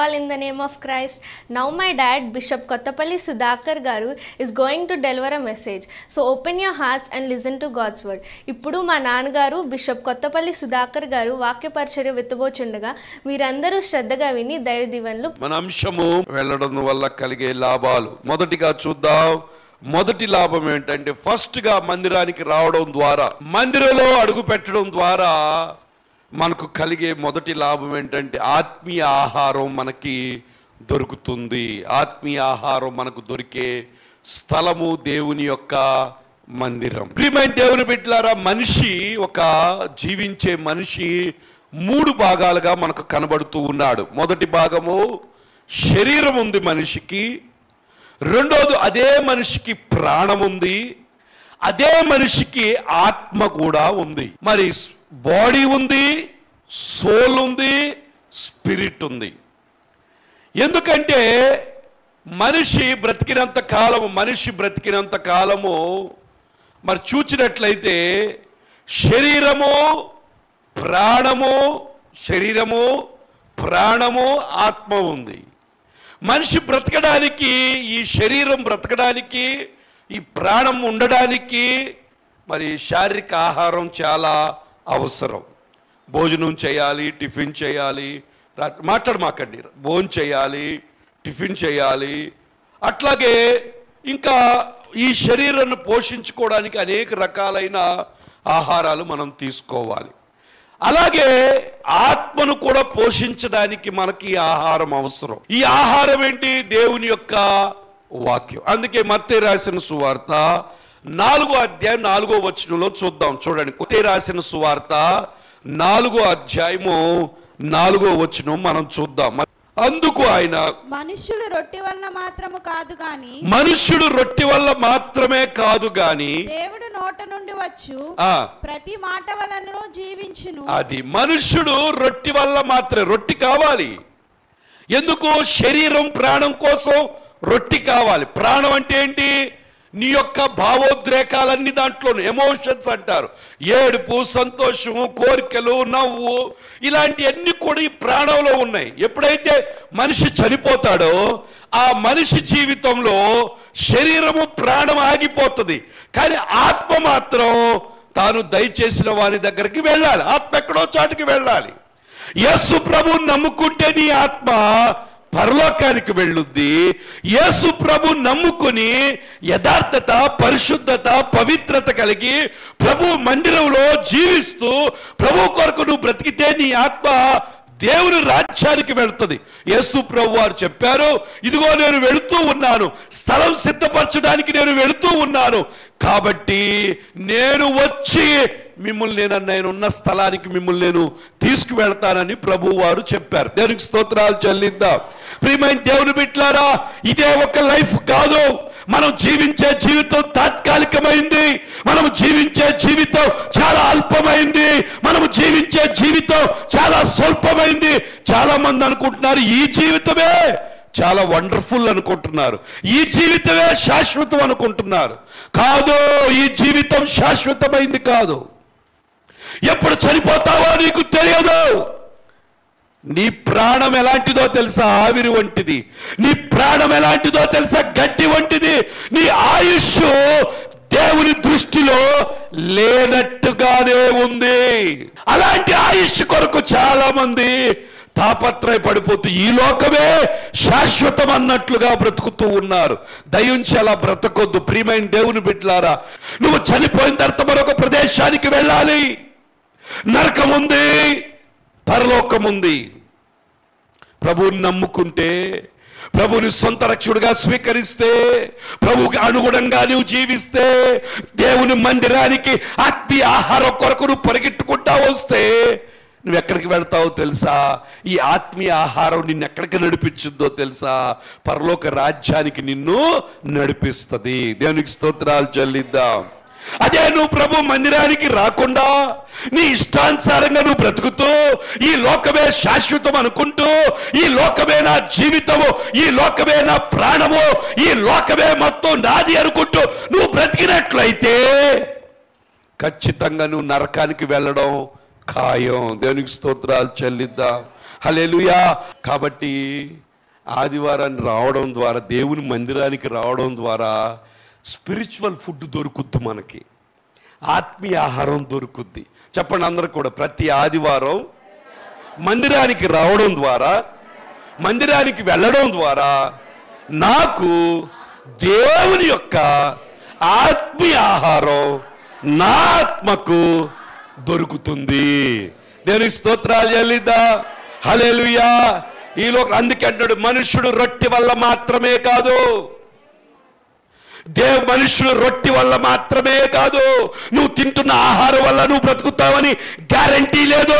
all in the name of Christ. Now, my dad, Bishop Kottapalli Sudhakar Garu, is going to deliver a message. So, open your hearts and listen to God's word. ఇప్పుడు మా నాన్నగారు bishop Kothapalli Sudhakar గారు వాక్య పరిచర్య విత్తబోచుండగా మీరందరూ శ్రద్ధగా విని దైవ దీవెనలు మన అంశము వెళ్ళడం వల్ల కలిగే లాభాలు మొదటిగా చూద్దాం మొదటి లాభం ఏంటంటే ఫస్ట్ గా మందిరానికి రావడం ద్వారా మందిరంలో అడుగు పెట్టడం ద్వారా మనకు కలిగే మొదటి లాభం ఏంటంటే ఆత్మీయ ఆహారం మనకి దొరుకుతుంది ఆత్మీయ ఆహారం మనకు దొరికే స్థలము దేవుని యొక్క మందిరం ప్రియమైన దేవుని బిడ్డలారా మనిషి ఒక జీవించే మనిషి మూడు భాగాలుగా మనకు కనబడుతూ ఉన్నాడు మొదటి భాగము శరీరం ఉంది మనిషికి రెండోది అదే మనిషికి ప్రాణం ఉంది అదే మనిషికి ఆత్మ కూడా ఉంది మరి బాడీ ఉంది సోల్ ఉంది స్పిరిట్ ఉంది ఎందుకంటే మనిషి బ్రతికినంత కాలము మనిషి బ్రతికినంత కాలము మరి చూచినట్లయితే శరీరము ప్రాణము శరీరము ప్రాణము ఆత్మ ఉంది మనిషి బ్రతకడానికి ఈ శరీరం బ్రతకడానికి ఈ ప్రాణం ఉండడానికి మరి శారీరక ఆహారం చాలా అవసరం భోజనం చేయాలి టిఫిన్ చేయాలి రాత్రి మాట్లాడమాకండి భోజనం చేయాలి టిఫిన్ చేయాలి అట్లాగే ఇంకా ఈ శరీరాన్ని పోషించుకోవడానికి అనేక రకాలైన ఆహారాలు మనం తీసుకోవాలి అలాగే ఆత్మను కూడా పోషించడానికి మనకి ఈ ఆహారం అవసరం ఈ ఆహారం ఏంటి దేవుని యొక్క వాక్యం అందుకే మత్తే రాసిన సువార్త నాలుగో అధ్యాయం నాలుగో వచనంలో చూద్దాం చూడండి కొత్తే రాసిన సువార్త నాలుగో అధ్యాయము నాలుగో వచనం మనం చూద్దాం అందుకు ఆయన మనుష్యుడు రొట్టె వలన మాత్రము కాదు గాని మనుష్యుడు రొట్టె వల్ల మాత్రమే కాదు గాని దేవుడు నోట నుండి వచ్చు ఆ ప్రతి మాట వలనను జీవించును అది మనుష్యుడు రొట్టె వల్ల మాత్రమే రొట్టె కావాలి ఎందుకు శరీరం ప్రాణం కోసం రొట్టె కావాలి ప్రాణం అంటే ఏంటి నీ యొక్క భావోద్రేకాలన్నీ దాంట్లో ఎమోషన్స్ అంటారు ఏడుపు సంతోషము కోరికలు నవ్వు ఇలాంటివన్నీ కూడా ఈ ప్రాణంలో ఉన్నాయి ఎప్పుడైతే మనిషి చనిపోతాడో ఆ మనిషి జీవితంలో శరీరము ప్రాణం ఆగిపోతుంది కానీ ఆత్మ మాత్రం తాను దయచేసిన వారి దగ్గరికి వెళ్ళాలి ఆత్మ ఎక్కడో చాటుకి వెళ్ళాలి యేసు ప్రభు నమ్ముకుంటే నీ ఆత్మ పరలోకానికి వెళ్ళుద్ది యేసు ప్రభు నమ్ముకుని యథార్థత పరిశుద్ధత పవిత్రత కలిగి ప్రభు మందిరంలో జీవిస్తూ ప్రభు కొరకు నువ్వు బ్రతికితే నీ ఆత్మ దేవుని రాజ్యానికి వెళ్తుంది యేసు ప్రభు వారు చెప్పారు ఇదిగో నేను వెళుతూ ఉన్నాను స్థలం సిద్ధపరచడానికి నేను వెళుతూ ఉన్నాను కాబట్టి నేను వచ్చి మిమ్మల్ని నేను నేను ఉన్న స్థలానికి మిమ్మల్ని నేను తీసుకువెళ్తానని ప్రభు వారు చెప్పారు దేవునికి స్తోత్రాలు చెల్లిద్దాం ప్రియమైన దేవుని బిట్లారా ఇదే ఒక లైఫ్ కాదు మనం జీవించే జీవితం తాత్కాలికమైంది మనం జీవించే జీవితం చాలా అల్పమైంది మనం జీవించే జీవితం చాలా స్వల్పమైంది చాలా మంది అనుకుంటున్నారు ఈ జీవితమే చాలా వండర్ఫుల్ అనుకుంటున్నారు ఈ జీవితమే శాశ్వతం అనుకుంటున్నారు కాదు ఈ జీవితం శాశ్వతమైంది కాదు ఎప్పుడు చనిపోతావో నీకు తెలియదు నీ ప్రాణం ఎలాంటిదో తెలుసా ఆవిరి వంటిది నీ ప్రాణం ఎలాంటిదో తెలుసా గడ్డి వంటిది నీ ఆయుష్ దేవుని దృష్టిలో లేనట్టుగానే ఉంది అలాంటి ఆయుష్ కొరకు చాలా మంది తాపత్రయ పడిపోతూ ఈ లోకమే శాశ్వతం అన్నట్లుగా బ్రతుకుతూ ఉన్నారు దయించి అలా బ్రతకొద్దు ప్రియమైన దేవుని బిడ్డలారా నువ్వు చనిపోయిన తర్వాత మరొక ప్రదేశానికి వెళ్ళాలి నరకం ఉంది పరలోకం ఉంది ప్రభువుని నమ్ముకుంటే ప్రభుని సొంత రక్షకుడిగా స్వీకరిస్తే ప్రభువుకి అనుగుణంగా నువ్వు జీవిస్తే దేవుని మందిరానికి ఆత్మీయ ఆహారం కొరకు నువ్వు పరిగెట్టుకుంటా వస్తే నువ్వు ఎక్కడికి వెళ్తావో తెలుసా ఈ ఆత్మీయ ఆహారం నిన్ను ఎక్కడికి నడిపించుద్దో తెలుసా పరలోక రాజ్యానికి నిన్ను నడిపిస్తుంది దేవునికి స్తోత్రాలు చెల్లిద్దాం అదే నువ్వు ప్రభు మందిరానికి రాకుండా నీ ఇష్టానుసారంగా నువ్వు బ్రతుకుతూ ఈ లోకమే శాశ్వతం అనుకుంటూ ఈ లోకమే నా జీవితము ఈ లోకమే నా ప్రాణము ఈ లోకమే మొత్తం నాది అనుకుంటూ నువ్వు బ్రతికినట్లయితే ఖచ్చితంగా నువ్వు నరకానికి వెళ్ళడం ఖాయం దేవునికి స్తోత్రాలు చెల్లిద్దాం హల్లెలూయా కాబట్టి ఆదివారాన్ని రావడం ద్వారా దేవుని మందిరానికి రావడం ద్వారా స్పిరిచువల్ ఫుడ్ దొరుకుద్ది మనకి ఆత్మీయ ఆహారం దొరుకుద్ది చెప్పండి అందరూ కూడా ప్రతి ఆదివారం మందిరానికి రావడం ద్వారా మందిరానికి వెళ్ళడం ద్వారా నాకు దేవుని యొక్క ఆత్మీయ ఆహారం నా ఆత్మకు దొరుకుతుంది దేవునికి స్తోత్రాలు చెల్లిద్దా హల్లెలూయా ఈ లోక అందుకే అంటాడు మనుషుడు రొట్టె వల్ల మాత్రమే కాదు దేవ్ మనుషులు రొట్టె వల్ల మాత్రమే కాదు నువ్వు తింటున్న ఆహారం వల్ల నువ్వు బ్రతుకుతావని గ్యారంటీ లేదు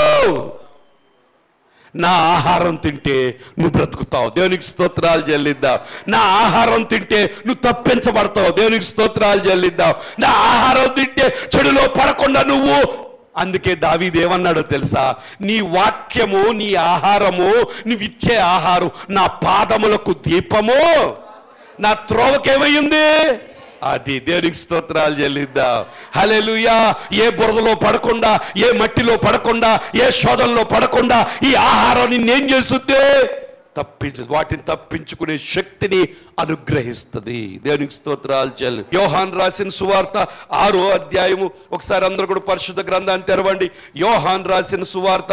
నా ఆహారం తింటే నువ్వు బ్రతుకుతావు దేవునికి స్తోత్రాలు చెల్లిద్దావు నా ఆహారం తింటే నువ్వు తప్పించబడతావు దేవునికి స్తోత్రాలు చెల్లిద్దావు నా ఆహారం తింటే చెడులో పడకుండా నువ్వు అందుకే దావీదు ఏమన్నాడో తెలుసా నీ వాక్యము నీ ఆహారము నువ్విచ్చే ఆహారం నా పాదములకు దీపము నా త్రోవకేమయ్యింది అది దేవునికి స్తోత్రాలు చెల్లిద్దాం హల్లెలూయా ఏ బురదలో పడకుండా ఏ మట్టిలో పడకుండా ఏ శోధనలో పడకుండా ఈ ఆహారం నిన్నేం చేస్తుంది తప్పించు వాటిని తప్పించుకునే శక్తిని అనుగ్రహిస్తుంది దేవునికి స్తోత్రాలు చెల్లి యోహాన్ రాసిన సువార్త ఆరో అధ్యాయము ఒకసారి అందరూ కూడా పరిశుద్ధ గ్రంథాన్ని తెరవండి యోహాన్ రాసిన సువార్త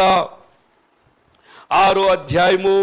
ఆరో అధ్యాయము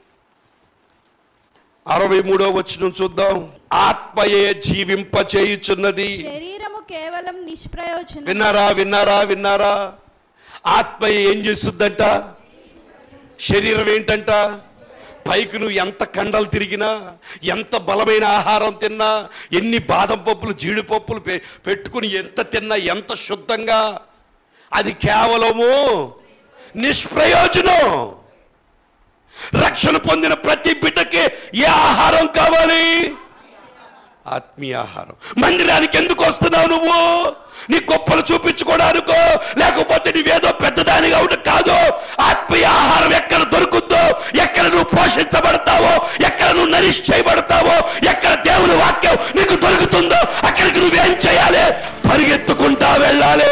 అరవై మూడో వచ్చిన చూద్దాం ఆత్మయే జీవింప చేయుచున్నది శరీరము కేవలం నిష్ప్రయోజనం విన్నారా విన్నారా విన్నారా ఆత్మ ఏం చేస్తుందంట శరీరం ఏంటంట పైకి నువ్వు ఎంత కండలు తిరిగినా ఎంత బలమైన ఆహారం తిన్నా ఎన్ని బాదం పప్పులు జీడిపప్పులు పె- పెట్టుకుని ఎంత తిన్నా ఎంత శుద్ధంగా అది కేవలము నిష్ప్రయోజనం రక్షణ పొందిన ప్రతి బిడ్డకి ఏ ఆహారం కావాలి ఆత్మీయ ఆహారం మందిరానికి ఎందుకు వస్తున్నావు నువ్వు నీ గొప్పలు చూపించుకోవడానికో లేకపోతే నీవేదో పెద్దదానిగా ఉండి కాదు ఆత్మీయ ఆహారం ఎక్కడ దొరుకుద్దో ఎక్కడ నువ్వు పోషించబడతావో ఎక్కడ నువ్వు నరిష్ చేయబడతావో ఎక్కడ దేవుని వాక్యం నీకు దొరుకుతుందో అక్కడికి నువ్వేం చేయాలి పరిగెత్తుకుంటా వెళ్ళాలి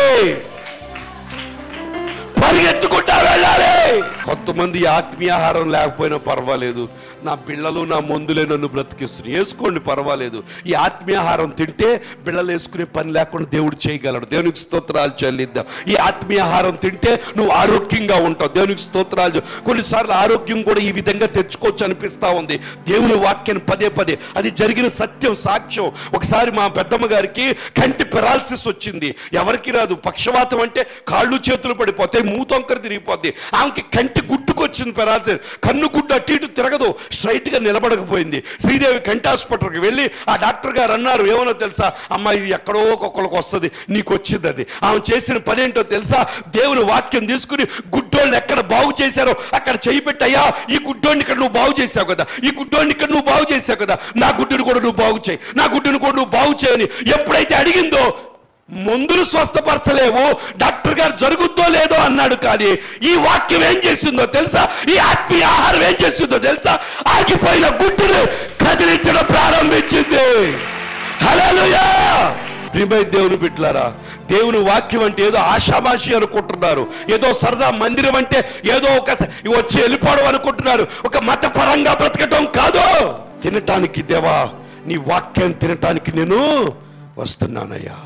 పరిగెత్తుకుంటా వెళ్ళాలి కొంతమంది ఆత్మీయ ఆహారం లేకపోయినా పర్వాలేదు నా పిల్లలు నా మందులే నన్ను బ్రతికిస్తున్నాయి వేసుకోండి పర్వాలేదు ఈ ఆత్మీయ ఆహారం తింటే బిళ్ళలు వేసుకునే పని లేకుండా దేవుడు చేయగలడు దేవునికి స్తోత్రాలు చెల్లిద్దాం ఈ ఆత్మీయ ఆహారం తింటే నువ్వు ఆరోగ్యంగా ఉంటావు దేవునికి స్తోత్రాలు చెల్లి- కొన్నిసార్లు ఆరోగ్యం కూడా ఈ విధంగా తెచ్చుకోవచ్చు అనిపిస్తా ఉంది దేవుని వాక్యాన్ని పదే పదే అది జరిగిన సత్యం సాక్ష్యం ఒకసారి మా పెద్దమ్మ గారికి కంటి పెరాలసిస్ వచ్చింది ఎవరికి రాదు పక్షవాతం అంటే కాళ్ళు చేతులు పడిపోతాయి మూతొంకర తిరిగిపోద్ది ఆమెకి కంటి గుట్టుకు వచ్చింది పెరాలసిస్ కన్ను గుడ్డు అటు ఇటు తిరగదు స్ట్రైట్ గా నిలబడకపోయింది శ్రీదేవి కంటి హాస్పిటల్కి వెళ్ళి ఆ డాక్టర్ గారు అన్నారు ఏమనో తెలుసా అమ్మ ఇది ఎక్కడో ఒక్కొక్కరికి వస్తుంది నీకు వచ్చింది అది ఆమె చేసిన పని ఏంటో తెలుసా దేవుని వాక్యం తీసుకుని గుడ్డోళ్ళు ఎక్కడ బాగు చేశారో అక్కడ చేయి పెట్టయ్యా ఈ గుడ్డోడిని ఇక్కడ నువ్వు బాగు చేసావు కదా ఈ గుడ్డోడిని ఇక్కడ నువ్వు బాగు చేసావు కదా నా గుడ్డుని కూడా నువ్వు బాగు చేయి నా గుడ్డుని కూడా నువ్వు బాగు చేయని ఎప్పుడైతే అడిగిందో మందులు స్వస్థపరచలేవు డాక్టర్ గారు జరుగుద్దో లేదో అన్నాడు కానీ ఈ వాక్యం ఏం చేస్తుందో తెలుసా ఈ ఆత్మీయ ఆహారం ఏం చేస్తుందో తెలుసా ఆగిపోయిన గుడ్డును కదిలించడం ప్రారంభించింది హల్లెలూయా ప్రియమై దేవుని బిడ్డలారా దేవుని వాక్యం అంటే ఏదో ఆషామాషి అనుకుంటున్నారు ఏదో సరదా మందిరం అంటే ఏదో ఒక స- వచ్చి వెళ్ళిపోవడం అనుకుంటున్నారు ఒక మతపరంగా బ్రతకటం కాదు తినటానికి దేవా నీ వాక్యం తినటానికి నేను వస్తున్నానయ్యా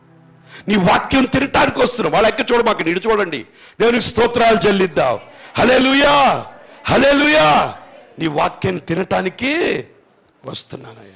నీ వాక్యం తినటానికి వస్తున్నావు వాళ్ళ ఎక్క చూడ మాకు నీడు చూడండి దేవునికి స్తోత్రాలు చెల్లిద్దాం హలేలుయా హలేలుయా నీ వాక్యాన్ని తినటానికి వస్తున్నానయ్యా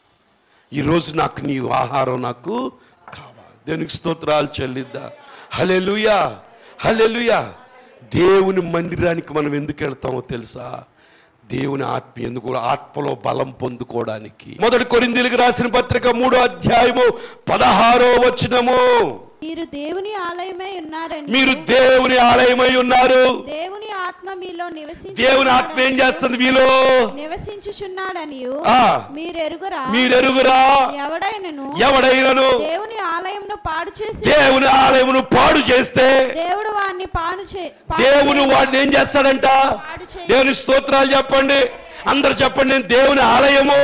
ఈరోజు నాకు నీ ఆహారం నాకు కావాలి దేవునికి స్తోత్రాలు చెల్లిద్దా హలేలుయా హలేలుయా దేవుని మందిరానికి మనం ఎందుకు వెళ్తామో తెలుసా దేవుని ఆత్మ ఎందుకు ఆత్మలో బలం పొందుకోవడానికి మొదటి కొరిందీలకు రాసిన పత్రిక మూడో అధ్యాయము పదహారో వచనము మీరు దేవుని ఆలయమై ఉన్నారని మీరు దేవుని ఆలయమై ఉన్నారు దేవుని ఆత్మ మీలో నివసించు దేవుని ఆత్మ ఏం చేస్తుంది మీలో నివసించుచున్నాడని ఆ. మీరెరుగురా మీరెరుగురా ఎవడైనను ఎవడైనను దేవుని ఆలయంను పాడు చేసి దేవుని ఆలయమును పాడు చేస్తే దేవుడు వారిని పాడు చే పాడు దేవుని చేయ- వాడిని ఏం చేస్తాడంట పాడు చేయ- దేవుని స్తోత్రాలు చెప్పండి అందరు చెప్పండి నేను దేవుని ఆలయము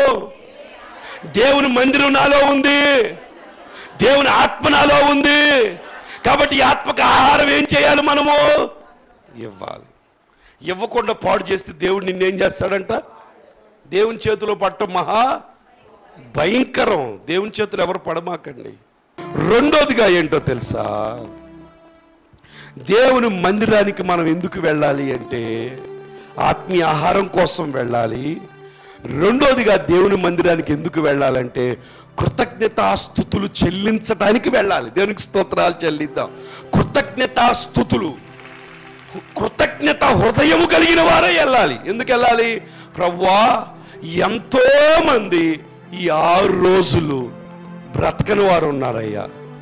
దేవుని మందిరం నాలో ఉంది దేవుని ఆత్మ నాలో ఉంది కాబట్టి ఈ ఆత్మకు ఆహారం ఏం చేయాలి మనము ఇవ్వాలి ఇవ్వకుండా పాడు చేస్తే దేవుడు నిన్నేం చేస్తాడంట దేవుని చేతిలో పట్టం మహా భయంకరం దేవుని చేతులు ఎవరు పడమాకండి రెండోదిగా ఏంటో తెలుసా దేవుని మందిరానికి మనం ఎందుకు వెళ్ళాలి అంటే ఆత్మీయ ఆహారం కోసం వెళ్ళాలి రెండోదిగా దేవుని మందిరానికి ఎందుకు వెళ్ళాలంటే కృతజ్ఞతాస్థుతులు చెల్లించడానికి వెళ్ళాలి దేవునికి స్తోత్రాలు చెల్లిద్దాం కృతజ్ఞతాస్థుతులు కృతజ్ఞత హృదయము కలిగిన వారే వెళ్ళాలి ఎందుకు వెళ్ళాలి ప్రవ్వా ఎంతో మంది ఈ ఆరు రోజులు బ్రతకని వారు ఉన్నారయ్యా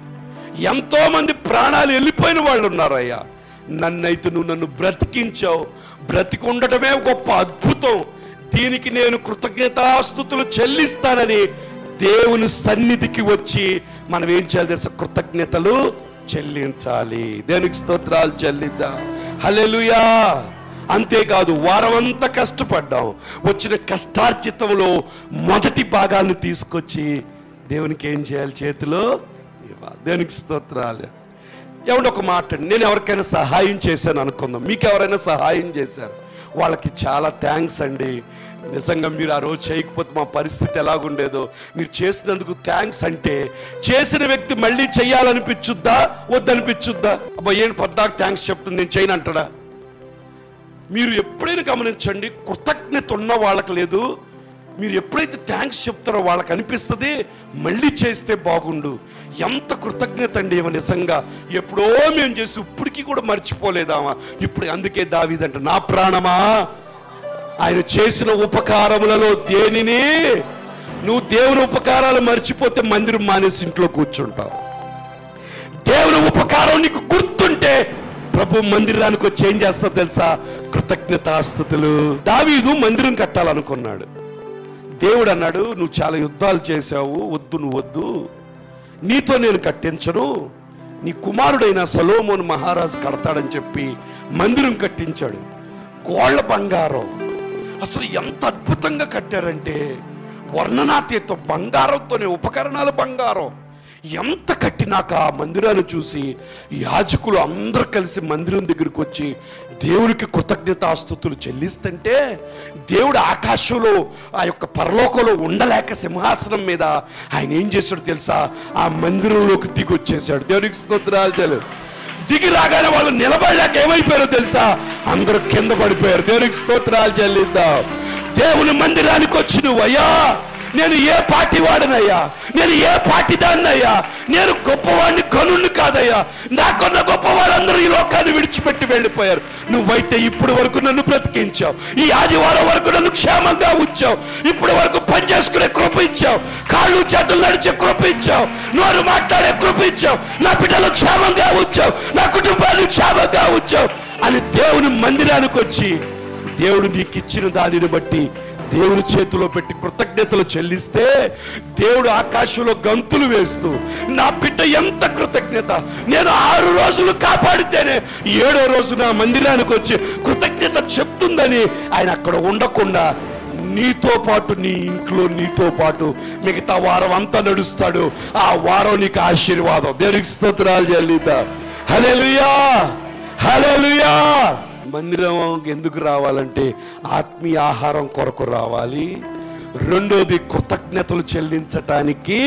ఎంతో మంది ప్రాణాలు వెళ్ళిపోయిన వాళ్ళు ఉన్నారయ్యా నన్నైతే నువ్వు నన్ను బ్రతికించావు బ్రతికి ఉండటమే గొప్ప అద్భుతం దీనికి నేను కృతజ్ఞతాస్థుతులు చెల్లిస్తానని దేవుని సన్నిధికి వచ్చి మనం ఏం చేయాలి తెలుసా కృతజ్ఞతలు చెల్లించాలి దేవునికి స్తోత్రాలు చెల్లిద్దాం హల్లెలూయా అంతేకాదు వారమంతా కష్టపడ్డాం వచ్చిన కష్టార్జితంలో మొదటి భాగాన్ని తీసుకొచ్చి దేవునికి ఏం చేయాలి చేతిలో ఇవ్వాలి దేవునికి స్తోత్రాలు ఏమంటే ఒక మాట అండి, నేను ఎవరికైనా సహాయం చేశాను అనుకుందాం మీకు ఎవరైనా సహాయం చేశారు వాళ్ళకి చాలా థ్యాంక్స్ అండి నిజంగా మీరు ఆ రోజు చేయకపోతే మా పరిస్థితి ఎలాగుండేదో మీరు చేసినందుకు థ్యాంక్స్ అంటే చేసిన వ్యక్తి మళ్ళీ చెయ్యాలనిపించుద్దా వద్దనిపించుద్దా అబ్బా ఏంటి పద్దాకు థ్యాంక్స్ చెప్తుంది నేను చేయను అంటాడా మీరు ఎప్పుడైనా గమనించండి కృతజ్ఞత ఉన్న వాళ్ళకి లేదు మీరు ఎప్పుడైతే థ్యాంక్స్ చెప్తారో వాళ్ళకి అనిపిస్తుంది మళ్ళీ చేస్తే బాగుండు ఎంత కృతజ్ఞత అండి ఏమో నిజంగా ఎప్పుడో మేము చేసి ఇప్పటికీ కూడా మర్చిపోలేదామా ఇప్పుడు అందుకే దావీదంట నా ప్రాణమా ఆయన చేసిన ఉపకారములలో దేనిని నువ్వు దేవుని ఉపకారాలు మర్చిపోతే మందిరం మానేసి ఇంట్లో కూర్చుంటావు దేవుని ఉపకారం నీకు గుర్తుంటే ప్రభు మందిరానికి వచ్చి ఏం చేస్తా తెలుసా కృతజ్ఞతాస్థుతులు దావీదు మందిరం కట్టాలనుకున్నాడు దేవుడు అన్నాడు నువ్వు చాలా యుద్ధాలు చేశావు వద్దు నువ్వు వద్దు నీతో నేను కట్టించను నీ కుమారుడైన సలోమోన్ మహారాజు కడతాడని చెప్పి మందిరం కట్టించాడు గోళ్ళ బంగారం అసలు ఎంత అద్భుతంగా కట్టారంటే వర్ణనాతీతం బంగారంతోనే ఉపకరణాలు బంగారం ఎంత కట్టినాక ఆ మందిరాన్ని చూసి యాజకులు అందరూ కలిసి మందిరం దగ్గరికి వచ్చి దేవునికి కృతజ్ఞతాస్తుతులు చెల్లిస్తుంటే దేవుడు ఆకాశంలో ఆ యొక్క పరలోకంలో ఉండలేక సింహాసనం మీద ఆయన ఏం చేశాడు తెలుసా ఆ మందిరంలోకి దిగి వచ్చేసాడు దేవునికి స్తోత్రాలు తెలు దిగి రాగానే వాళ్ళు నిలబడలేక ఏమైపోయారో తెలుసా అందరూ కింద పడిపోయారు దేవునికి స్తోత్రాలు చెల్లిద్దాం దేవుని మందిరానికి వచ్చి నువ్వు అయ్యా నేను ఏ పార్టీ వాడనయ్యా నేను ఏ పార్టీ దాన్నయ్యా నేను గొప్పవాడిని కనుణ్ణి కాదయ్యా నాకున్న గొప్ప వాళ్ళందరూ ఈ లోకాన్ని విడిచిపెట్టి వెళ్ళిపోయారు నువ్వైతే ఇప్పుడు వరకు నన్ను బ్రతికించావు ఈ ఆదివారం వరకు నన్ను క్షేమంగా ఉంచావు ఇప్పుడు వరకు పని చేసుకునే కృప ఇచ్చావు కాళ్ళు చేతులు నడిచే కృప ఇచ్చావు నోరు మాట్లాడే కృప ఇచ్చావు నా బిడ్డలు క్షేమంగా ఉంచావు నా కుటుంబాన్ని క్షేమంగా ఉంచావు అని దేవుని మందిరానికి వచ్చి దేవుడు నీకు ఇచ్చిన దానిని బట్టి దేవుని చేతిలో పెట్టి కృతజ్ఞతలు చెల్లిస్తే దేవుడు ఆకాశంలో గంతులు వేస్తూ నా బిడ్డ ఎంత కృతజ్ఞత నేను ఆరు రోజులు కాపాడితేనే ఏడో రోజు నా మందిరానికి వచ్చి కృతజ్ఞత చెప్తుందని ఆయన అక్కడ ఉండకుండా నీతో పాటు నీ ఇంట్లో నీతో పాటు మిగతా వారం అంతా నడుస్తాడు ఆ వారం నీకు ఆశీర్వాదం దేవునికి స్తోత్రాలు చెల్లిద్దా హల్లెలూయా హల్లెలూయా మందిరం ఎందుకు రావాలంటే ఆత్మీయ ఆహారం కొరకు రావాలి రెండోది కృతజ్ఞతలు చెల్లించటానికి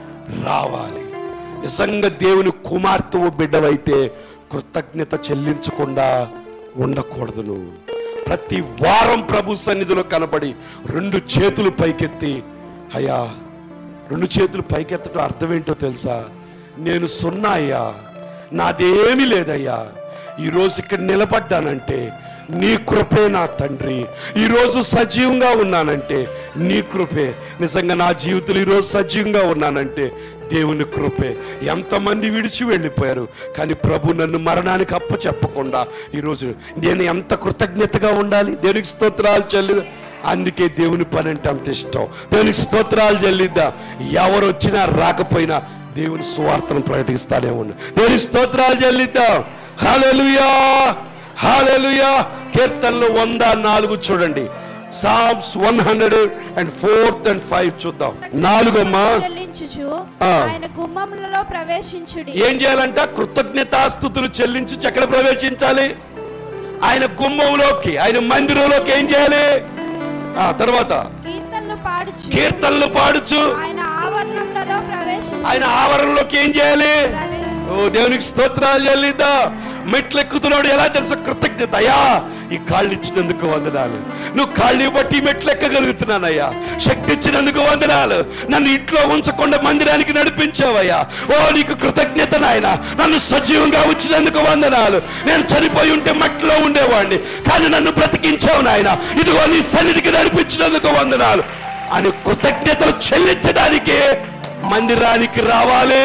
రావాలి నిజంగా దేవుని కుమార్తె బిడ్డవైతే కృతజ్ఞత చెల్లించకుండా ఉండకూడదు నువ్వు ప్రతి వారం ప్రభు సన్నిధిలో కనబడి రెండు చేతులు పైకెత్తి అయ్యా రెండు చేతులు పైకెత్తడం అర్థం ఏంటో తెలుసా నేను సున్నా అయ్యా నాదేమీ లేదయ్యా ఈరోజు ఇక్కడ నిలబడ్డానంటే నీ కృపే నా తండ్రి ఈరోజు సజీవంగా ఉన్నానంటే నీ కృపే నిజంగా నా జీవితంలో ఈరోజు సజీవంగా ఉన్నానంటే దేవుని కృపే ఎంతమంది విడిచి వెళ్ళిపోయారు కానీ ప్రభు నన్ను మరణానికి అప్ప చెప్పకుండా ఈరోజు నేను ఎంత కృతజ్ఞతగా ఉండాలి దేవునికి స్తోత్రాలు చెల్లి అందుకే దేవుని పని అంటే అంత ఇష్టం దేవునికి స్తోత్రాలు చెల్లిద్దా ఎవరు వచ్చినా రాకపోయినా దేవుని సువార్తను ప్రకటిస్తానే ఉన్నా దేవుని స్తోత్రాలు చెల్లిద్దాం హల్లెలూయా హల్లెలూయా కీర్తనలు వంద నాలుగు చూడండి psalms one hundred and fourth and five చూద్దాం నాలుగమ్మా చెల్లించుచు ఆ. ఆయన గుమ్మములలో ప్రవేశించుడి ఏం చేయాలంట కృతజ్ఞతాస్థుతులు చెల్లించి ఎక్కడ ప్రవేశించాలి ఆయన గుమ్మంలోకి ఆయన మందిరంలోకి ఏం చేయాలి ఆ తర్వాత కీర్తనలు పాడుచు కీర్తనలు పాడుచు ఆయన ఆవరణంలో ప్రవేశించి ఆయన ఆవరణలోకి ఏం చేయాలి ప్రవేశ ఓ దేవునికి స్తోత్రాలు చెల్లిద్దా మెట్లు ఎక్కుతున్నాడు ఎలా తెలుసా కృతజ్ఞత అయ్యా ఈ కాళ్ళు ఇచ్చినందుకు వందనాలు నువ్వు కాళ్ళు బట్టి ఈ మెట్లు ఎక్కగలుగుతున్నానయ్యా శక్తి ఇచ్చినందుకు వందనాలు నన్ను ఇంట్లో ఉంచకుండా మందిరానికి నడిపించావయ్యా ఓ నీకు కృతజ్ఞత నాయన నన్ను సజీవంగా ఉంచినందుకు వందనాలు నేను చనిపోయి ఉంటే మట్టిలో ఉండేవాడిని కానీ నన్ను బ్రతికించావు నాయన ఇదిగో నీ సన్నిధికి నడిపించినందుకు వందనాలు అని కృతజ్ఞతలు చెల్లించడానికి మందిరానికి రావాలి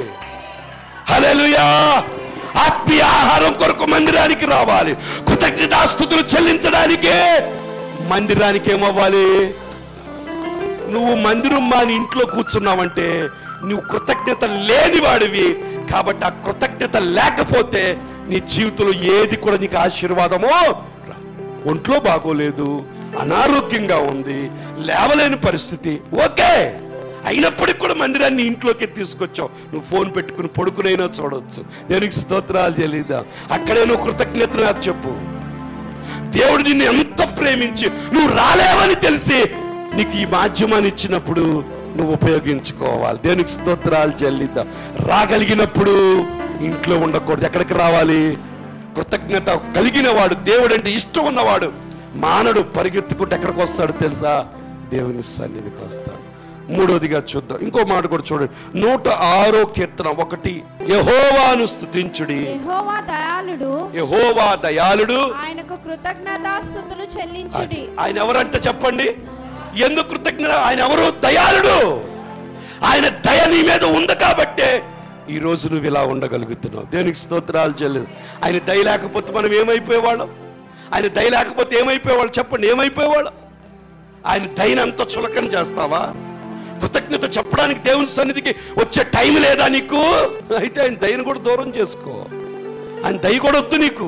హల్లెలూయా ఆత్మీయ ఆహారం కొరకు మందిరానికి రావాలి కృతజ్ఞతాస్థుతులు చెల్లించడానికే మందిరానికి ఏమవ్వాలి నువ్వు మందిరం మాని ఇంట్లో కూర్చున్నావంటే నువ్వు కృతజ్ఞత లేనివాడివి కాబట్టి ఆ కృతజ్ఞత లేకపోతే నీ జీవితంలో ఏది కూడా నీకు ఆశీర్వాదమో రాదు. ఒంట్లో బాగోలేదు అనారోగ్యంగా ఉంది లేవలేని పరిస్థితి ఓకే అయినప్పటికి కూడా మందిరాన్ని ఇంట్లోకి తీసుకొచ్చావు నువ్వు ఫోన్ పెట్టుకుని పడుకునైనా చూడవచ్చు దేనికి స్తోత్రాలు తెలియదా అక్కడే నువ్వు కృతజ్ఞత నాకు చెప్పు దేవుడు నిన్ను ఎంత ప్రేమించి నువ్వు రాలేవని తెలిసి నీకు ఈ మాధ్యమాన్ని ఇచ్చినప్పుడు నువ్వు ఉపయోగించుకోవాలి దేనికి స్తోత్రాలు చెల్లిద్దాం రాగలిగినప్పుడు ఇంట్లో ఉండకూడదు ఎక్కడికి రావాలి కృతజ్ఞత కలిగిన వాడు దేవుడు అంటే ఇష్టం ఉన్నవాడు మానడు పరిగెత్తుకుంటే ఎక్కడికి వస్తాడు తెలుసా దేవుని సన్నిధికి వస్తాడు మూడోదిగా చూద్దాం ఇంకో మాట కూడా చూడండి నూట ఆరో కీర్తన ఒకటి యహోవాను స్తుతించుడి యెహోవా దయాళుడు యహోవా దయాళుడు ఆయనకు కృతజ్ఞతాస్థుతులు చెల్లించుడి ఆయన ఎవరంటే చెప్పండి ఎందుకు కృతజ్ఞత ఆయన ఎవరు దయాళుడు ఆయన దయ నీ మీద ఉంది కాబట్టే ఈ రోజు నువ్వు ఇలా ఉండగలుగుతున్నావు దేనికి స్తోత్రాలు చెల్లేదు ఆయన దయ లేకపోతే మనం ఏమైపోయేవాళ్ళం ఆయన దయ లేకపోతే ఏమైపోయేవాళ్ళు చెప్పండి ఏమైపోయేవాళ్ళం ఆయన దయనంత చులకన చేస్తావా కృతజ్ఞత చెప్పడానికి దేవుని సన్నిధికి వచ్చే టైం లేదా నీకు అయితే ఆయన దయను కూడా దూరం చేసుకో ఆయన దయ కూడా వద్దు నీకు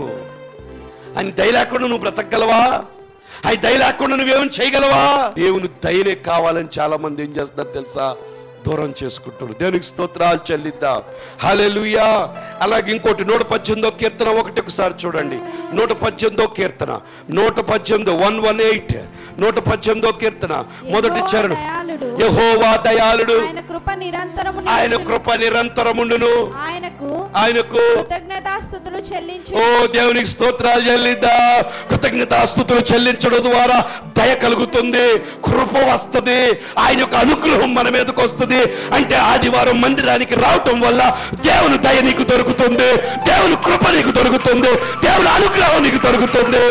ఆయన దయ లేకుండా నువ్వు బ్రతకగలవా ఆయన దయ లేకుండా నువ్వేం చేయగలవా దేవుని దయనే కావాలని చాలా మంది ఏం చేస్తున్నారు తెలుసా దూరం చేసుకుంటారు దేవునికి స్తోత్రాలు చెల్లిద్దాం హల్లెలూయా అలాగే ఇంకోటి నూట పద్దెనిమిదో కీర్తన ఒకటి ఒకసారి చూడండి నూట పద్దెనిమిదో కీర్తన నూట పద్దెనిమిదో వన్ వన్ ఎయిట్ నూట పద్దెనిమిదో కీర్తన మొదటి యెహోవా చరణం దయాళుడు యహోవా దయాళుడు ఆయన కృప నిరంతరము ఆయన నిలిచును. కృప నిరంతరముండును ఆయనకు ఆయనకు కృతజ్ఞతాస్థుతులు చెల్లించు ఓ దేవునికి స్తోత్రాలు చెల్లిద్దా కృతజ్ఞతాస్తుతులు చెల్లించడం ద్వారా దయ కలుగుతుంది కృప వస్తుంది ఆయన యొక్క అనుగ్రహం మన మీదకి వస్తుంది అంటే ఆదివారం మందిరానికి రావటం వల్ల దేవుని దయ నీకు దొరుకుతుంది దేవుని కృప నీకు దొరుకుతుంది దేవుని అనుగ్రహం నీకు దొరుకుతుంది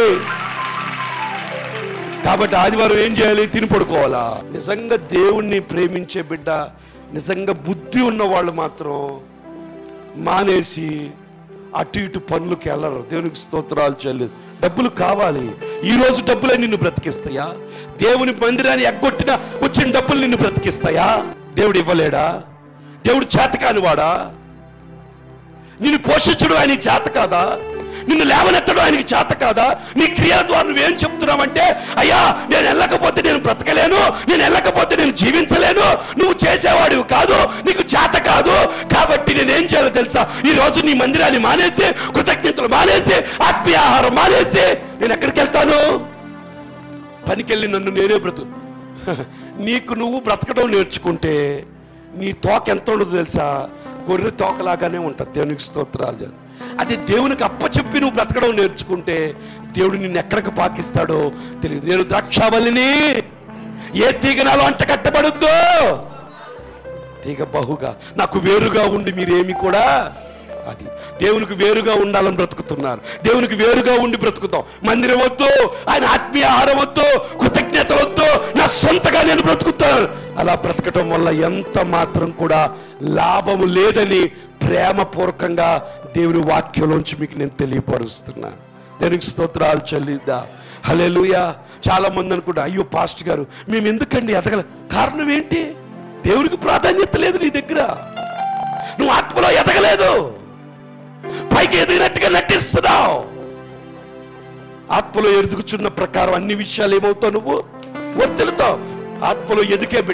కాబట్టి ఆదివారం ఏం చేయాలి తిని పడుకోవాలా నిజంగా దేవుణ్ణి ప్రేమించే బిడ్డ నిజంగా బుద్ధి ఉన్న వాళ్ళు మాత్రం మానేసి అటు ఇటు పనులకు వెళ్ళరు దేవునికి స్తోత్రాలు చెల్లేదు డబ్బులు కావాలి ఈ రోజు డబ్బులే నిన్ను బ్రతికిస్తాయా దేవుని మందిరాన్ని ఎగ్గొట్టిన వచ్చిన డబ్బులు నిన్ను బ్రతికిస్తాయా దేవుడు ఇవ్వలేడా దేవుడు చేతకాని వాడా నిన్ను పోషించడం ఆయనకి చేత కాదా నిన్ను లేవనెత్తడం ఆయనకి చేత కాదా నీ క్రియల ద్వారా నువ్వేం చెప్తున్నావంటే అయ్యా నేను వెళ్ళకపోతే నేను బ్రతకలేను నేను వెళ్ళకపోతే నేను జీవించలేను నువ్వు చేసేవాడివి కాదు నీకు చేత కాదు కాబట్టి నేనేం చేయాలో తెలుసా ఈ రోజు నీ మందిరాన్ని మానేసి కృతజ్ఞతలు మానేసి ఆత్మీయ ఆహారం మానేసి నేను ఎక్కడికి వెళ్తాను పనికెళ్ళి నన్ను నేనే బ్రతు నీకు నువ్వు బ్రతకడం నేర్చుకుంటే నీ తోక ఎంత ఉండదు తెలుసా గొర్రె తోకలాగానే ఉంటుంది దేవునికి స్తోత్రాలు చెప్పు. అది దేవునికి అప్పచెప్పి నువ్వు బ్రతకడం నేర్చుకుంటే దేవుడు నిన్ను ఎక్కడికి పాకిస్తాడో తెలియదు నేను ద్రాక్షావల్లిని ఏ తీగ నాలో అంట కట్టబడుద్దో తీగ బహుగా నాకు వేరుగా ఉండి మీరేమి కూడా అది దేవునికి వేరుగా ఉండాలని బ్రతుకుతున్నారు దేవునికి వేరుగా ఉండి బ్రతుకుతాం మందిరం వద్దు ఆయన ఆత్మీయ ఆహారం వద్దు కృతజ్ఞత వద్దు నా సొంతగా నేను బ్రతుకుతాను అలా బ్రతకటం వల్ల ఎంత మాత్రం కూడా లాభము లేదని ప్రేమపూర్వకంగా దేవుని వాక్యంలోంచి మీకు నేను తెలియపరుస్తున్నాను దేవునికి స్తోత్రాలు చెల్లిద్దా హల్లెలూయా చాలా మంది అనుకుంటా అయ్యో పాస్ట్ గారు మేము ఎందుకండి ఎదగల కారణం ఏంటి దేవునికి ప్రాధాన్యత లేదు నీ దగ్గర నువ్వు ఆత్మలో ఎదగలేదు పైకి ఎదిగినట్టుగా నటిస్తున్నావు ఆత్మలో ఎదుగుచున్న ప్రకారం అన్ని విషయాలు ఏమవుతావు నువ్వు వర్తిల్లుతావు ఆత్మలో ఎదిగే బిడ్డ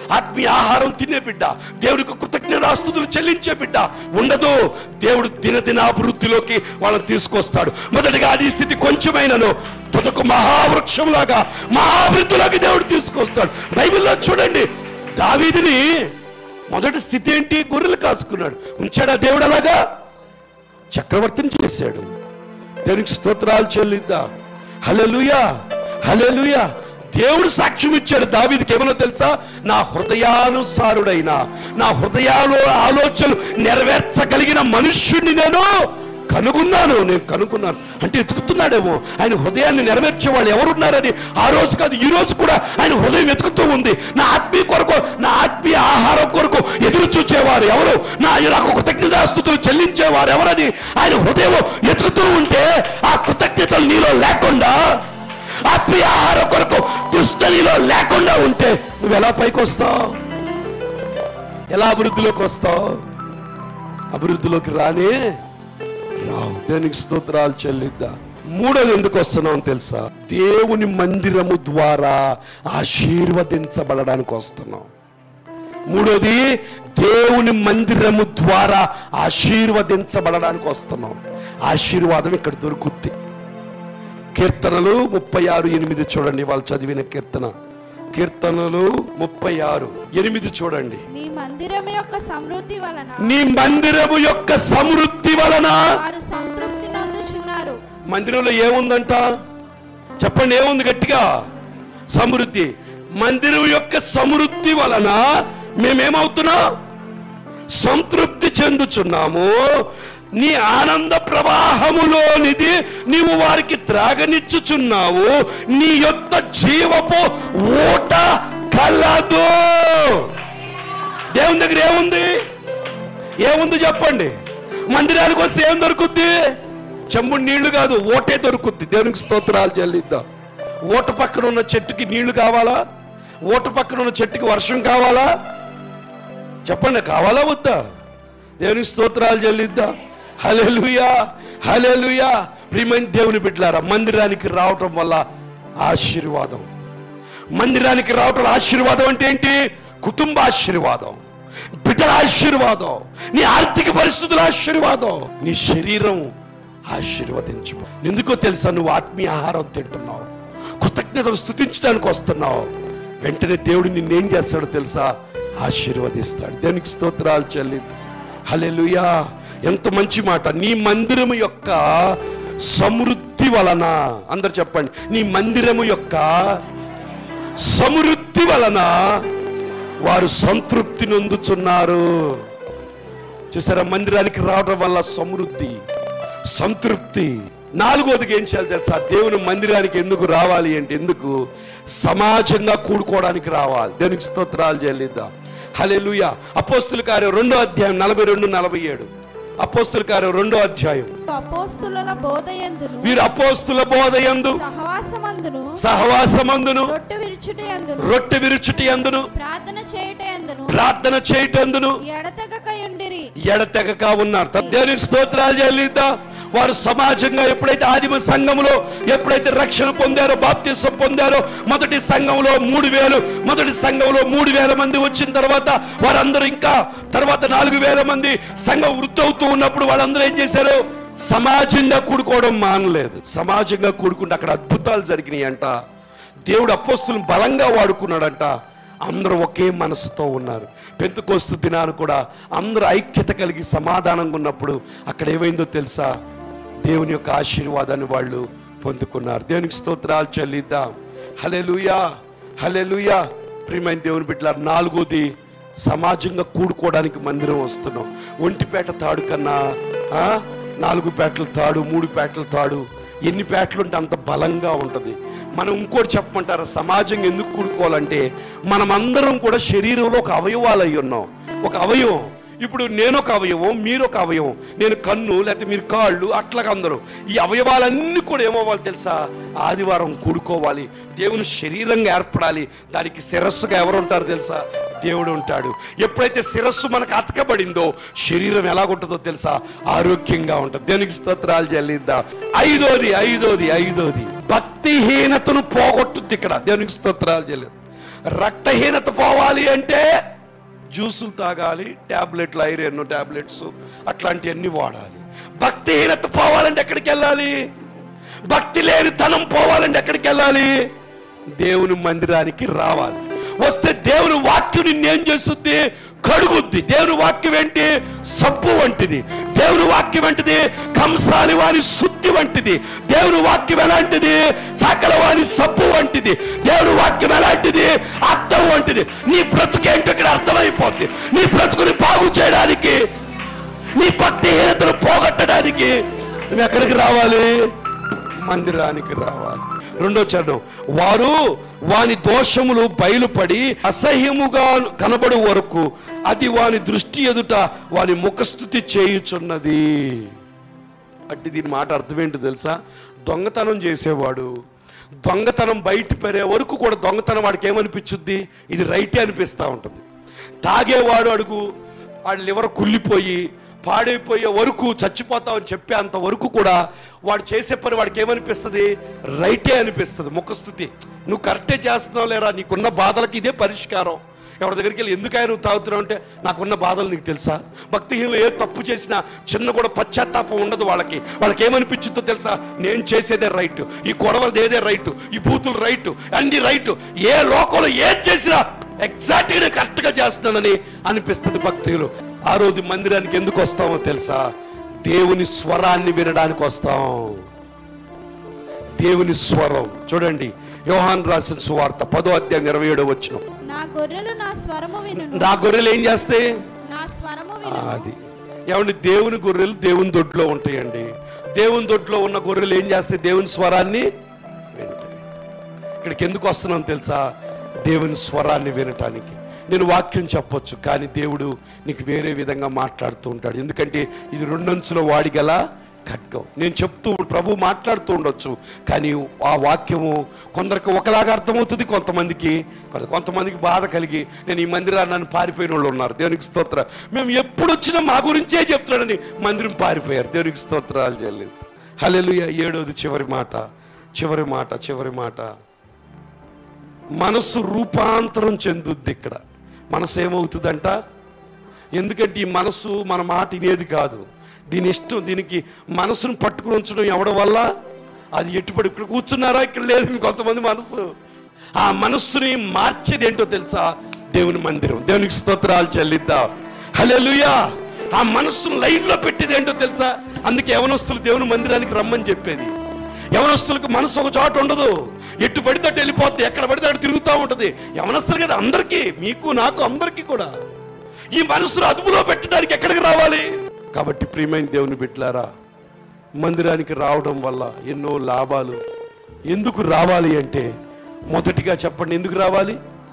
ఆత్మీయ ఆహారం తినే బిడ్డ దేవుడికి కృతజ్ఞతాస్తుతులు చెల్లించే బిడ్డ ఉండదు దేవుడు దినదిన అభివృద్ధిలోకి వాళ్ళని తీసుకొస్తాడు మొదటిగా అది స్థితి కొంచెమైనను తుదకు మహావృక్షంలాగా మహాభివృద్ధిలోకి దేవుడు తీసుకొస్తాడు బైబిల్లో చూడండి దావీదిని మొదటి స్థితి ఏంటి గొర్రెలు కాసుకున్నాడు ఉంచాడా దేవుడు అలాగా చక్రవర్తిని చేశాడు దేవునికి స్తోత్రాలు చెల్లిద్దా హల్లెలూయా హల్లెలూయా దేవుడు సాక్ష్యం ఇచ్చాడు దావీదికి ఏమన్నా తెలుసా నా హృదయానుసారుడైన నా హృదయాలు ఆలోచనలు నెరవేర్చగలిగిన మనుష్యుడిని నేను కనుగొన్నాను నేను కనుగొన్నాను అంటే ఎతుకుతున్నాడేమో ఆయన హృదయాన్ని నెరవేర్చే వాళ్ళు ఎవరున్నారని ఆ రోజు కాదు ఈ రోజు కూడా ఆయన హృదయం వెతుకుతూ ఉంది నా ఆత్మీయ కొరకు నా ఆత్మీయ ఆహారం కొరకు ఎదురు చూచేవారు ఎవరు నా నాకు కృతజ్ఞతాస్తుతులు చెల్లించేవారు ఎవరని ఆయన హృదయం ఎతుకుతూ ఉంటే ఆ కృతజ్ఞతలు నీలో లేకుండా ఆత్మీయ ఆహారం కొరకు దుష్ట నీలో లేకుండా ఉంటే నువ్వు ఎలా పైకి వస్తావు ఎలా అభివృద్ధిలోకి వస్తావు అభివృద్ధిలోకి రానే రావు దేనికి స్తోత్రాలు చెల్లిద్దా మూడోది ఎందుకు వస్తున్నాం తెలుసా దేవుని మందిరము ద్వారా ఆశీర్వదించబడడానికి వస్తున్నాం మూడోది దేవుని మందిరము ద్వారా ఆశీర్వదించబడడానికి వస్తున్నాం ఆశీర్వాదం ఇక్కడ దొరుకుద్ది కీర్తనలు ముప్పై ఆరు ఎనిమిది చూడండి వాళ్ళు చదివిన కీర్తన కీర్తనలు ముప్పై ఆరు ఎనిమిది చూడండి నీ మందిరం యొక్క సమృద్ధి వలన నీ మందిరము యొక్క సమృద్ధి వలన వారు సంతృప్తి నందుచున్నారు మందిరంలో ఏముందంట చెప్పండి ఏముంది గట్టిగా సమృద్ధి మందిరం యొక్క సమృద్ధి వలన మేమేమవుతున్నాం సంతృప్తి చెందుచున్నాము నీ ఆనంద ప్రవాహములోనిది నీవు వారికి త్రాగనిచ్చుచున్నావు నీ యొక్క జీవపు ఊట కలదు దేవుని దగ్గర ఏముంది ఏముంది చెప్పండి మందిరానికి వస్తే ఏం దొరుకుద్ది చెంబు నీళ్లు కాదు ఓటే దొరుకుద్ది దేవునికి స్తోత్రాలు చెల్లిద్దాం ఓట పక్కన ఉన్న చెట్టుకి నీళ్లు కావాలా ఓట పక్కన ఉన్న చెట్టుకి వర్షం కావాలా చెప్పండి కావాలా వద్దా దేవునికి స్తోత్రాలు చెల్లిద్దా హలెలుయా హలెలుయా ప్రియమైన దేవుని బిడ్డలారా మందిరానికి రావటం వల్ల ఆశీర్వాదం మందిరానికి రావటం ఆశీర్వాదం అంటే ఏంటి కుటుంబ ఆశీర్వాదం బిడ్డల ఆశీర్వాదం నీ ఆర్థిక పరిస్థితుల ఆశీర్వాదం నీ శరీరం ఆశీర్వదించు ఎందుకో తెలుసా నువ్వు ఆత్మీయ ఆహారం తింటున్నావు కృతజ్ఞతలు స్థుతించడానికి వస్తున్నావు వెంటనే దేవుడు నిన్నేం చేస్తాడో తెలుసా ఆశీర్వదిస్తాడు దేనికి స్తోత్రాలు చెల్లింది హల్లెలూయా ఎంత మంచి మాట నీ మందిరము యొక్క సమృద్ధి వలన అందరు చెప్పండి నీ మందిరము యొక్క సమృద్ధి వలన వారు సంతృప్తి నొందుచున్నారు చూసారా మందిరానికి రావడం వల్ల సమృద్ధి సంతృప్తి నాలుగోదికి ఏం చేయాలి తెలుసా దేవుని మందిరానికి ఎందుకు రావాలి అంటే ఎందుకు సమాజంగా కూడుకోవడానికి రావాలి దేవునికి స్తోత్రాలు చెల్లిద్దాం హల్లెలూయా అపోస్తుల కార్యం రెండో అధ్యాయం నలభై రెండు నలభై ఏడు అపోస్తుల కార్యం రెండో అధ్యాయం అపోస్తుల బోధ ఎందును వీరు అపోస్తుల బోధయందు సహవాసమందును సహవాసమందును రొట్టె విరుచుట ఎందును రొట్టె విరుచుటి అందును ప్రార్థన చేయుట ఎందును ప్రార్థన చేయటందును ఎడతెగక యుండిరి ఎడతెగక ఉన్నారు త- దేవునికి స్తోత్రాలు చెల్లిద్దా వారు సమాజంగా ఎప్పుడైతే ఆదిమ సంఘంలో ఎప్పుడైతే రక్షణ పొందారో బాప్తిసం పొందారో మొదటి సంఘంలో మూడు వేలు మొదటి సంఘంలో మూడు వేల మంది వచ్చిన తర్వాత వారందరూ ఇంకా తర్వాత నాలుగు వేల మంది సంఘం వృద్ధి అవుతూ ఉన్నప్పుడు వాళ్ళందరూ ఏం చేశారు సమాజంగా కూడుకోవడం మానలేదు సమాజంగా కూడుకుంటే అక్కడ అద్భుతాలు జరిగినాయి అంట దేవుడు అపోస్తులను బలంగా వాడుకున్నాడంట అందరూ ఒకే మనసుతో ఉన్నారు పెంతుకోస్తు దినాన్ని కూడా అందరూ ఐక్యత కలిగి సమాధానంగా ఉన్నప్పుడు అక్కడ ఏమైందో తెలుసా దేవుని యొక్క ఆశీర్వాదాన్ని వాళ్ళు పొందుకున్నారు దేవునికి స్తోత్రాలు చెల్లిద్దాం హలెలుయా హలెలుయా ప్రియమైన దేవుని బిడ్డలారు నాలుగోది సమాజంగా కూడుకోవడానికి మందిరం వస్తున్నాం ఒంటిపేట తాడు కన్నా ఆ, నాలుగు పేటల తాడు మూడు పేటల తాడు ఎన్ని పేటలు ఉంటే అంత బలంగా ఉంటుంది మనం ఇంకోటి చెప్పమంటారా సమాజం ఎందుకు కూడుకోవాలంటే మనం అందరం కూడా శరీరంలో ఒక అవయవాలు అయి ఉన్నాం ఒక అవయవం ఇప్పుడు నేను ఒక అవయవం మీరు ఒక అవయవం నేను కన్ను లేకపోతే మీరు కాళ్ళు అట్లాగా అందరూ ఈ అవయవాలన్నీ కూడా ఏమవ్వాలి తెలుసా ఆదివారం కూడుకోవాలి దేవుని శరీరంగా ఏర్పడాలి దానికి శిరస్సుగా ఎవరు ఉంటారు తెలుసా దేవుడు ఉంటాడు ఎప్పుడైతే శిరస్సు మనకు అతకబడిందో శరీరం ఎలాగుంటుందో తెలుసా ఆరోగ్యంగా ఉంటుంది దేవునికి స్తోత్రాలు చెల్లిద్దాం ఐదోది ఐదోది ఐదోది భక్తిహీనతను పోగొట్టుద్ది ఇక్కడ దేవునికి స్తోత్రాలు చెల్లి రక్తహీనత పోవాలి అంటే జ్యూసులు తాగాలి ట్యాబ్లెట్లు ఐరన్ ట్యాబ్లెట్స్ అట్లాంటివన్నీ వాడాలి భక్తిహీనత పోవాలంటే ఎక్కడికి వెళ్ళాలి భక్తి లేని తనం పోవాలంటే ఎక్కడికి వెళ్ళాలి దేవుని మందిరానికి రావాలి వస్తే దేవుని వాక్యం నిన్నేం చేస్తుంది కడుగుద్ది దేవుని వాక్యం ఏంటి సబ్బు వంటిది దేవుని వాక్యం ఏంటిది కంసాలి వారి శుద్ధి వంటిది దేవుని వాక్యం ఎలాంటిది సకల వారి సబ్బు వంటిది దేవుని వాక్యం ఎలాంటిది అర్థం వంటిది నీ బ్రతుకేంటో ఇక్కడ అర్థమైపోద్ది నీ బ్రతుకుని బాగు చేయడానికి నీ భక్తిహీనతను పోగొట్టడానికి నువ్వు ఎక్కడికి రావాలి మందిరానికి రావాలి రెండో చరణం వారు వాని దోషములు బయలుపడి అసహ్యముగా కనబడు వరకు అది వాని దృష్టి ఎదుట వాని ముఖస్థుతి చేయుచున్నది అంటే దీని మాట అర్థం ఏంటో తెలుసా దొంగతనం చేసేవాడు దొంగతనం బయట పెరే వరకు కూడా దొంగతనం వాడికి ఏమనిపించుద్ది ఇది రైటే అనిపిస్తూ ఉంటుంది తాగేవాడు అడుగు వాడి లివర్ కుళ్ళిపోయి పాడైపోయే వరకు చచ్చిపోతామని చెప్పే అంత వరకు కూడా వాడు చేసే పని వాడికి ఏమనిపిస్తుంది రైటే అనిపిస్తుంది ముఖస్థుతి నువ్వు కరెక్టే చేస్తున్నావు లేరా నీకున్న బాధలకి ఇదే పరిష్కారం ఎవరి దగ్గరికి వెళ్ళి ఎందుకైనా నువ్వు తాగుతున్నావు అంటే నాకున్న బాధలు నీకు తెలుసా భక్తిహీనులు ఏ తప్పు చేసినా చిన్న కూడా పశ్చాత్తాపం ఉండదు వాళ్ళకి వాళ్ళకి ఏమనిపించిందో తెలుసా నేను చేసేదే రైట్ ఈ గొడవలు ఏదే రైట్ ఈ బూతులు రైట్ అన్ని రైట్ ఏ లోకంలో ఏది చేసినా ఎగ్జాక్ట్ గా కరెక్ట్ గా చేస్తున్నానని అనిపిస్తుంది భక్తులు ఆ రోజు మందిరానికి ఎందుకు వస్తామో తెలుసా దేవుని స్వరాన్ని వినడానికి వస్తాం దేవుని స్వరం చూడండి యోహాన్ రాసిన సువార్త పదో అధ్యాయం ఇరవై ఏడో వచ్చిన నా గొర్రెలు నా స్వరము వినును నా గొర్రెలు ఏం చేస్తాయి నా స్వరము ఆ, వినును అది ఏమండి దేవుని గొర్రెలు దేవుని దొడ్లో ఉంటాయండి దేవుని దొడ్లో ఉన్న గొర్రెలు ఏం చేస్తాయి దేవుని స్వరాన్ని వింటాయి ఇక్కడికి ఎందుకు వస్తున్నాం తెలుసా దేవుని స్వరాన్ని వినటానికి నేను వాక్యం చెప్పొచ్చు కానీ దేవుడు నీకు వేరే విధంగా మాట్లాడుతూ ఉంటాడు ఎందుకంటే ఇది రెండంచుల వాడిగల ఖడ్గం నేను చెప్తూ ప్రభు మాట్లాడుతూ ఉండొచ్చు కానీ ఆ వాక్యము కొందరికి ఒకలాగా అర్థమవుతుంది కొంతమందికి కొంత- కొంతమందికి బాధ కలిగి నేను ఈ మందిరాన్ని నన్ను పారిపోయిన వాళ్ళు ఉన్నారు దేవునికి స్తోత్ర మేము ఎప్పుడు వచ్చినా మా గురించే చెప్తాడని మందిరం పారిపోయారు దేవునికి స్తోత్రాలు చెల్లి హల్లెలూయా ఏడోది చివరి మాట చివరి మాట చివరి మాట మనసు రూపాంతరం చెందుద్ది ఇక్కడ మనసు ఏమవుతుందంట ఎందుకంటే ఈ మనసు మన మాట వినేది కాదు దీని ఇష్టం దీనికి మనసును పట్టుకుని ఉంచడం ఎవడ వల్ల అది ఎట్టుపడి ఇక్కడ కూర్చున్నారా ఇక్కడ లేదు మీ కొంతమంది మనసు ఆ మనస్సుని మార్చేది ఏంటో తెలుసా దేవుని మందిరం దేవునికి స్తోత్రాలు చెల్లిద్దాం హల్లెలూయా ఆ మనస్సును లైన్లో పెట్టేది ఏంటో తెలుసా అందుకే యవనస్తులు దేవుని మందిరానికి రమ్మని చెప్పేది యవనస్తులకు మనసు ఒక చోట ఉండదు ఎటు పడితే అటు వెళ్ళిపోద్ది ఎక్కడ పడితే అటు తిరుగుతూ ఉంటుంది యవనస్తులు కదా అందరికీ మీకు నాకు అందరికీ కూడా ఈ మనసును అదుపులో పెట్టడానికి ఎక్కడికి రావాలి కాబట్టి ప్రియమైన దేవుని బిడ్డలారా మందిరానికి రావడం వల్ల ఎన్నో లాభాలు ఎందుకు రావాలి అంటే మొదటిగా చెప్పండి ఎందుకు రావాలి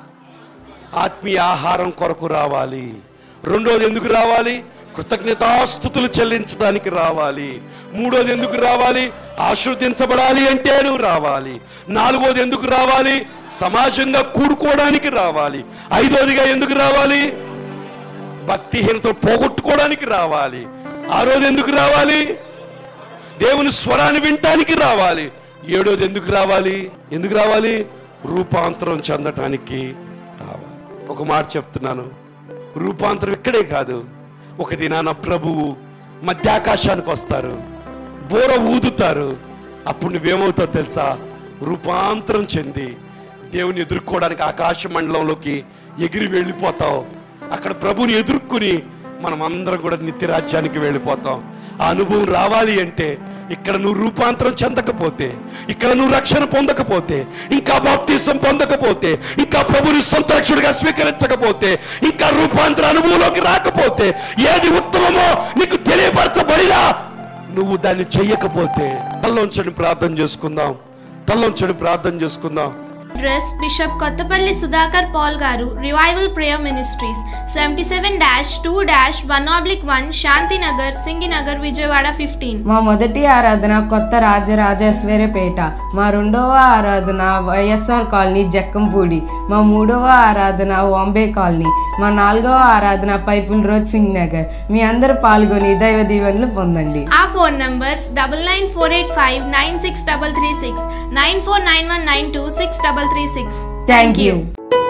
ఆత్మీయ ఆహారం కొరకు రావాలి రెండోది ఎందుకు రావాలి కృతజ్ఞతాస్థుతులు చెల్లించడానికి రావాలి మూడోది ఎందుకు రావాలి ఆశీర్వదించబడాలి అంటే నువ్వు రావాలి నాలుగోది ఎందుకు రావాలి సమాజంగా కూడుకోవడానికి రావాలి ఐదోదిగా ఎందుకు రావాలి భక్తిహీనత పోగొట్టుకోవడానికి రావాలి ఆరోది ఎందుకు రావాలి దేవుని స్వరాన్ని వినటానికి రావాలి ఏడోది ఎందుకు రావాలి ఎందుకు రావాలి రూపాంతరం చెందటానికి రావాలి ఒక మాట చెప్తున్నాను రూపాంతరం ఇక్కడే కాదు ఒక దినాన ప్రభువు మధ్యాకాశానికి వస్తారు బోర ఊదుతారు అప్పుడు నువ్వేమవుతావు తెలుసా రూపాంతరం చెంది దేవుని ఎదుర్కోవడానికి ఆకాశ మండలంలోకి ఎగిరి వెళ్ళిపోతావు అక్కడ ప్రభుని ఎదుర్కొని మనం అందరం కూడా నిత్యరాజ్యానికి వెళ్ళిపోతాం ఆ అనుభవం రావాలి అంటే ఇక్కడ నువ్వు రూపాంతరం చెందకపోతే ఇక్కడ నువ్వు రక్షణ పొందకపోతే ఇంకా బాప్తీసం పొందకపోతే ఇంకా ప్రభుని సొంత రక్షుడిగా స్వీకరించకపోతే ఇంకా రూపాంతర అనుభవంలోకి రాకపోతే ఏది ఉత్తమమో నీకు తెలియపరచబడినా నువ్వు దాన్ని చెయ్యకపోతే తల్లోంచని ప్రార్థన చేసుకుందాం తల్లోంచని ప్రార్థన చేసుకుందాం address bishop Kothapalli Sudhakar Paul గారు revival prayer ministries seventy seven dash two dash one oblique one Shantinagar Singinagar Vijayawada fifteen మా మొదటి ఆరాధన కొత్త రాజరాజేశ్వరిపేట మా రెండవ ఆరాధన వైఎస్ఆర్ కాలనీ జక్కంపూడి మా మూడవ ఆరాధన బాంబే కాలనీ మా నాలుగవ ఆరాధన పైపుల్ రోడ్ సింగ్ నగర్ మీ అందరూ పాల్గొని దైవ దీవెనలు పొందండి ఆ phone numbers double nine four eight five nine six double three six nine four nine one nine two six double three six thank you